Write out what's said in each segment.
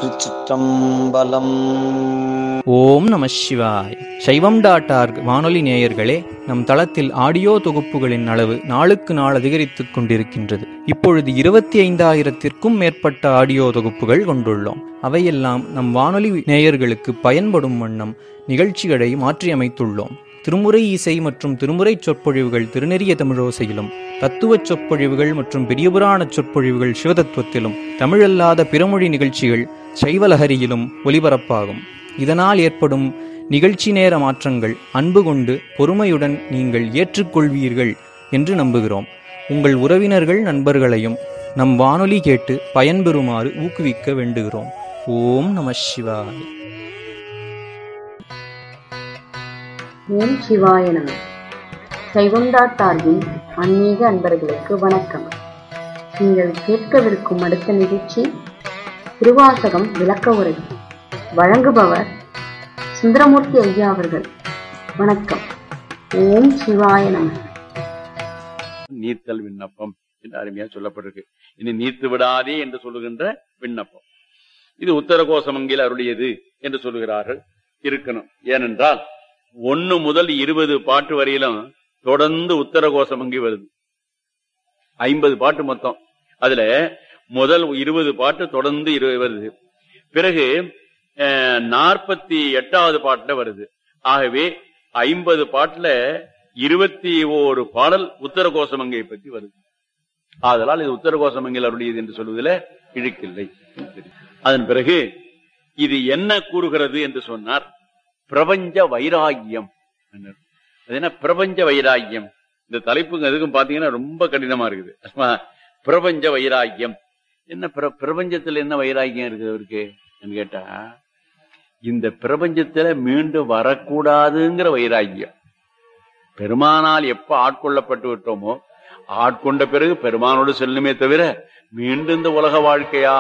திருச்சிற்றம்பலம் ஓம் நம சிவாய் சைவம் டாட் ஆர்க் வானொலி நேயர்களே நம் தளத்தில் ஆடியோ தொகுப்புகளின் அளவு நாளுக்கு நாள் அதிகரித்துக் கொண்டிருக்கின்றது இப்பொழுது இருபத்தி ஐந்தாயிரத்திற்கும் மேற்பட்ட ஆடியோ தொகுப்புகள் கொண்டுள்ளோம் அவையெல்லாம் நம் வானொலி நேயர்களுக்கு பயன்படும் வண்ணம் நிகழ்ச்சிகளை மாற்றியமைத்துள்ளோம் திருமுறை இசை மற்றும் திருமுறை சொற்பொழிவுகள் திருநெறிய தமிழோசையிலும் தத்துவச் சொற்பொழிவுகள் மற்றும் பெரியபுராண சொற்பொழிவுகள் சிவதத்துவத்திலும் தமிழல்லாத பிறமொழி நிகழ்ச்சிகள் சைவலஹரியிலும் ஒலிபரப்பாகும் இதனால் ஏற்படும் நிகழ்ச்சி நேர மாற்றங்கள் அன்பு கொண்டு பொறுமையுடன் நீங்கள் ஏற்றுக்கொள்வீர்கள் என்று நம்புகிறோம் உங்கள் உறவினர்கள் நண்பர்களையும் நம் வானொலி கேட்டு பயன்பெறுமாறு ஊக்குவிக்க வேண்டுகிறோம் ஓம் நம சிவாய் ஓம் சிவாய நம சைவந்தா டார்வின் ஆன்மீக அன்பர்களுக்கு வணக்கம் நீங்கள் கேட்கவிருக்கும் அடுத்த நிகழ்ச்சி திருவாசகம் விளக்க உரை வழங்குபவர் சுந்தரமூர்த்தி ஐயா அவர்கள் வணக்கம் ஓம் சிவாய நம நீர்த்தல் விண்ணப்பம் என்று அருமையா சொல்லப்பட்டிருக்கு இனி நீர்த்து விடாதே என்று சொல்லுகின்ற விண்ணப்பம் இது உத்தரகோசமங்கில் அருளியது என்று சொல்லுகிறார்கள் இருக்கணும் ஏனென்றால் ஒன்னு முதல் இருபது பாட்டு வரையிலும் தொடர்ந்து உத்தரகோசமங்கி வருது ஐம்பது பாட்டு மொத்தம் அதுல முதல் இருபது பாட்டு தொடர்ந்து இரு- வருது பிறகு நாற்பத்தி எட்டாவது பாட்டுல வருது ஆகவே ஐம்பது பாட்டுல இருபத்தி ஓரு பாடல் உத்தரகோசமங்கையை பற்றி வருது ஆதலால் இது உத்தரகோசமங்கையில் அருளியது என்று சொல்வதில் இழுக்கில்லை அதன் பிறகு இது என்ன கூறுகிறது என்று சொன்னார் பிரபஞ்ச வைராகியம் என்றார். அது என்ன பிரபஞ்ச வைராகியம் இந்த தலைப்புங்க எதுக்கும் பாத்தீங்கன்னா ரொம்ப கடினமா இருக்குது ஆமா, பிரபஞ்ச வைராகியம் என்ன பிர- பிரபஞ்சத்துல என்ன வைராகியம் இருக்குது அவருக்கு என்று கேட்டா இந்த பிரபஞ்சத்துல மீண்டும் வரக்கூடாதுங்கிற வைராகியம் பெருமானால் எப்ப ஆட்கொள்ளப்பட்டு விட்டோமோ ஆட்கொண்ட பிறகு பெருமானோடு செல்லுமே தவிர மீண்டும் இந்த உலக வாழ்க்கையா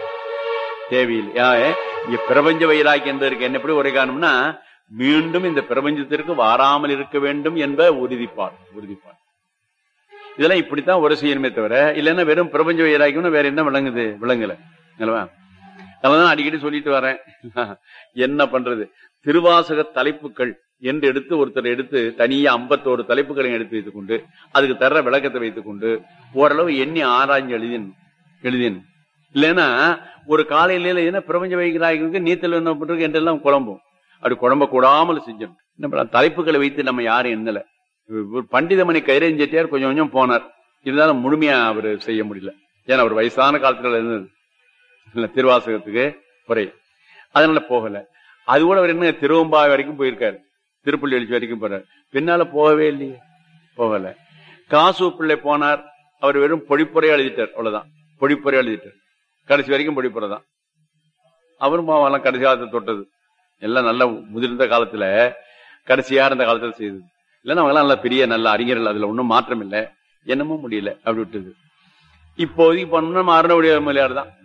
தேவையில்லை ஏன், இங்க பிரபஞ்ச வைராக்கியம் என்பதற்கு என்ன எப்படி உரை காரணம்னா மீண்டும் இந்த பிரபஞ்சத்திற்கு வாராமல் இருக்க வேண்டும் என்ப உறுதிப்பாடு உறுதிப்பாடு இதெல்லாம் இப்படித்தான் ஒரு செய்யணுமே தவிர இல்லைன்னா வெறும் பிரபஞ்ச வைராக்கியம்னா வேற என்ன விளங்குது விளங்கல அல்லவா அதனாலதான் அடிக்கடி சொல்லிட்டு வரேன் என்ன பண்றது திருவாசக தலைப்புகள் என்று எடுத்து ஒருத்தர் எடுத்து தனியா ஐம்பத்தோரு தலைப்புகளை எடுத்து வைத்துக் கொண்டு அதுக்கு தர்ற விளக்கத்தை வைத்துக் கொண்டு ஓரளவு எண்ணி ஆராய்ஞ்சு எழுதின் எழுதின் இல்லைன்னா ஒரு காலையில என்ன பிரபஞ்ச வைக்கிறாய்களுக்கு நீத்தல் என்ன பண்றது என்றெல்லாம் குழம்பும் அப்படி குழம்ப கூடாமல் செஞ்சோம் என்ன பண்ணலாம்? தலைப்புகளை வைத்து நம்ம யாரும் எண்ணல ஒரு பண்டிதமணி கைரேன் செட்டியார் கொஞ்சம் கொஞ்சம் போனார் இருந்தாலும் முழுமையா அவர் செய்ய முடியல ஏன்னா அவர் வயசான காலத்துல இருந்தது இல்ல திருவாசகத்துக்கு குறை அதனால போகல அது கூட அவர் என்ன திருவம்பாய் வரைக்கும் போயிருக்காரு திருப்பள்ளி எழுச்சி வரைக்கும் போறார் பின்னால போகவே இல்லையே போகல காசு பிள்ளை போனார் அவர் வெறும் பொழிப்புரையா எழுதிட்டார் அவ்வளவுதான் பொழிப்புரையா எழுதிட்டார் கடைசி வரைக்கும் பொழிப்புரை தான் அவரும் பாவம் கடைசி காலத்தை தொட்டது எல்லாம் நல்ல முதிர்ந்த காலத்துல கடைசியா இருந்த காலத்துல செய்தது இல்லைன்னா அவங்க நல்ல பெரிய நல்ல அறிஞர்கள் அதுல ஒன்றும் மாற்றம் இல்லை என்னமோ முடியல அப்படி விட்டது இப்போதைக்கு பண்ணோம்னா அருணவுடைய மலையார் தான்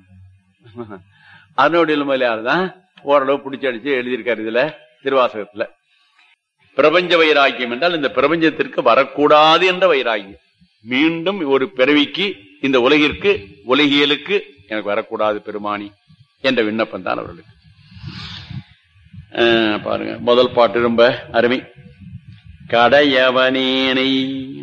அருணவுடைய மலையார் தான் ஓரளவு பிடிச்சி அடிச்சு எழுதியிருக்காரு இதுல திருவாசகத்துல பிரபஞ்ச வைராக்கியம் என்றால் இந்த பிரபஞ்சத்திற்கு வரக்கூடாது என்ற வைராக்கியம் மீண்டும் ஒரு பிறவிக்கு இந்த உலகிற்கு உலகியலுக்கு எனக்கு வரக்கூடாது பெருமானி என்ற விண்ணப்பம் தான் அவர்களுக்கு அஹ் பாருங்க முதல் பாட்டு ரொம்ப அருமை கடையவனேனை